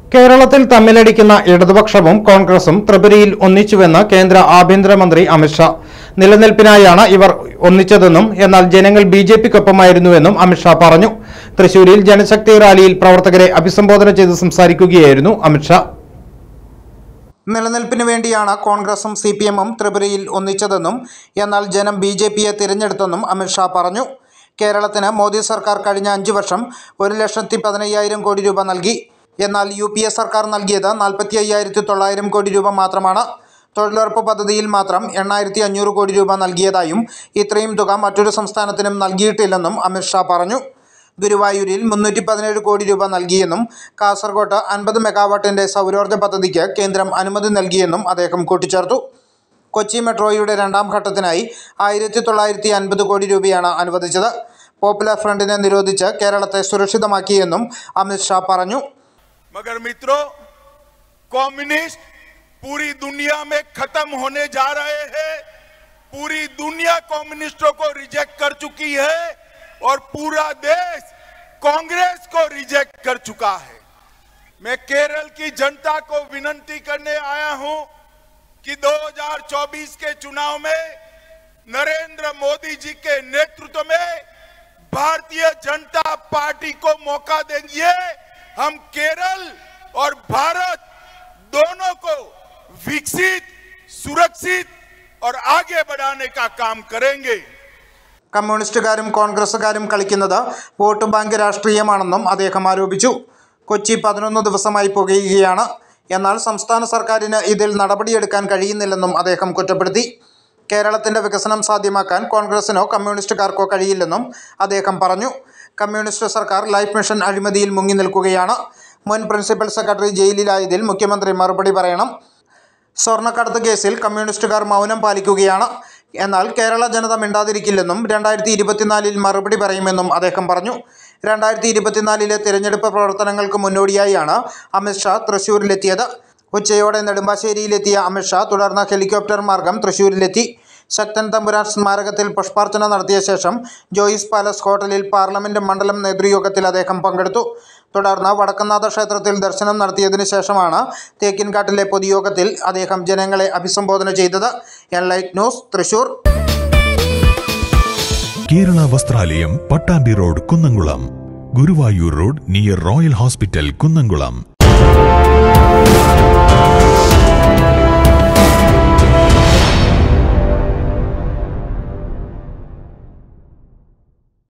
കേരളത്തിൽ തമ്മിലടിക്കുന്ന ഇടതുപക്ഷവും കോൺഗ്രസും ത്രിപുരയിൽ ഒന്നിച്ചുവെന്ന് കേന്ദ്ര ആഭ്യന്തരമന്ത്രി അമിത്ഷാ നിലനിൽപ്പിനായാണ് ഇവർ ഒന്നിച്ചതെന്നും എന്നാൽ ജനങ്ങൾ ബി ജെ പിക്കൊപ്പമായിരുന്നുവെന്നും അമിത്ഷാ പറഞ്ഞു തൃശൂരിൽ ജനശക്തി റാലിയിൽ പ്രവർത്തകരെ അഭിസംബോധന ചെയ്ത് സംസാരിക്കുകയായിരുന്നു അമിത്ഷാ നിലനിൽപ്പിന് വേണ്ടിയാണ് കോൺഗ്രസും സി പി എമ്മും ത്രിപുരയിൽ ഒന്നിച്ചതെന്നും എന്നാൽ ജനം ബി ജെ പിയെ തിരഞ്ഞെടുത്തെന്നും അമിത്ഷാ പറഞ്ഞു കേരളത്തിന് മോദി സർക്കാർ കഴിഞ്ഞ അഞ്ച് വർഷം ഒരു ലക്ഷത്തി പതിനയ്യായിരം കോടി രൂപ നൽകി എന്നാൽ യു പി എ സർക്കാർ നൽകിയത് നാൽപ്പത്തി അയ്യായിരത്തി തൊള്ളായിരം കോടി രൂപ മാത്രമാണ് തൊഴിലുറപ്പ് പദ്ധതിയിൽ മാത്രം എണ്ണായിരത്തി അഞ്ഞൂറ് കോടി രൂപ നൽകിയതായും ഇത്രയും തുക മറ്റൊരു സംസ്ഥാനത്തിനും നൽകിയിട്ടില്ലെന്നും അമിത്ഷാ പറഞ്ഞു ഗുരുവായൂരിൽ മുന്നൂറ്റി പതിനേഴ് കോടി രൂപ നൽകിയെന്നും കാസർഗോട്ട് അൻപത് മെഗാവാട്ടിൻ്റെ സൗരോർജ്ജ പദ്ധതിക്ക് കേന്ദ്രം അനുമതി നൽകിയെന്നും അദ്ദേഹം കൂട്ടിച്ചേർത്തു കൊച്ചി മെട്രോയുടെ രണ്ടാം ഘട്ടത്തിനായി ആയിരത്തി തൊള്ളായിരത്തി അൻപത് കോടി രൂപയാണ് അനുവദിച്ചത് പോപ്പുലർ ഫ്രണ്ടിനെ നിരോധിച്ച് കേരളത്തെ സുരക്ഷിതമാക്കിയെന്നും അമിത്ഷാ പറഞ്ഞു मगर मित्रों कम्युनिस्ट पूरी दुनिया में खत्म होने जा रहे हैं पूरी दुनिया कम्युनिस्टों को रिजेक्ट कर चुकी है और पूरा देश कांग्रेस को रिजेक्ट कर चुका है मैं केरल की जनता को विनंती करने आया हूं कि 2024 के चुनाव में नरेंद्र मोदी जी के नेतृत्व में भारतीय जनता पार्टी को मौका देंगे हम केरल और भारत दोनों को विकसित सुरक्षित और आगे बढ़ाने का काम करेंगे കമ്മ്യൂണിസ്റ്റുകാരും കോൺഗ്രസുകാരും കളിക്കുന്നത് വോട്ട് ബാങ്ക് രാഷ്ട്രീയമാണെന്നും അദ്ദേഹം ആരോപിച്ചു കൊച്ചി പതിനൊന്ന് ദിവസമായി പുകയുകയാണ് എന്നാൽ സംസ്ഥാന സർക്കാരിന് ഇതിൽ നടപടിയെടുക്കാൻ കഴിയുന്നില്ലെന്നും അദ്ദേഹം കുറ്റപ്പെടുത്തി കേരളത്തിൻ്റെ വികസനം സാധ്യമാക്കാൻ കോൺഗ്രസിനോ കമ്മ്യൂണിസ്റ്റുകാർക്കോ കഴിയില്ലെന്നും അദ്ദേഹം പറഞ്ഞു കമ്മ്യൂണിസ്റ്റ് സർക്കാർ ലൈഫ് മിഷൻ അഴിമതിയിൽ മുങ്ങി നിൽക്കുകയാണ് മുൻ പ്രിൻസിപ്പൽ സെക്രട്ടറി ജയിലിലായതിൽ മുഖ്യമന്ത്രി മറുപടി പറയണം സ്വർണ്ണക്കടത്ത് കേസിൽ കമ്മ്യൂണിസ്റ്റുകാർ മൗനം പാലിക്കുകയാണ് എന്നാൽ കേരള ജനത മിണ്ടാതിരിക്കില്ലെന്നും രണ്ടായിരത്തി ഇരുപത്തിനാലിൽ മറുപടി പറയുമെന്നും അദ്ദേഹം പറഞ്ഞു രണ്ടായിരത്തി ഇരുപത്തിനാലിലെ തിരഞ്ഞെടുപ്പ് പ്രവർത്തനങ്ങൾക്ക് മുന്നോടിയായാണ് അമിത്ഷാ തൃശ്ശൂരിലെത്തിയത് ഉച്ചയോടെ നെടുമ്പാശ്ശേരിയിലെത്തിയ അമിത്ഷാ തുടർന്ന് ഹെലികോപ്റ്റർ മാർഗം തൃശ്ശൂരിലെത്തി ശക്തൻ തമ്പുരാൻ സ്മാരകത്തിൽ പുഷ്പാർച്ചന നടത്തിയ ശേഷം ജോയിസ് പാലസ് ഹോട്ടലിൽ പാർലമെന്റ് മണ്ഡലം നേതൃയോഗത്തിൽ അദ്ദേഹം പങ്കെടുത്തു തുടർന്ന് വടക്കനാഥ ക്ഷേത്രത്തിൽ ദർശനം നടത്തിയതിനു ശേഷമാണ് തേക്കിൻകാട്ടിലെ പൊതുയോഗത്തിൽ അദ്ദേഹം ജനങ്ങളെ അഭിസംബോധന ചെയ്തത് Enlight News Thrissur Kerala Vastralayam Pattambi road Kunnamkulam Guruvayur road near Royal Hospital Kunnamkulam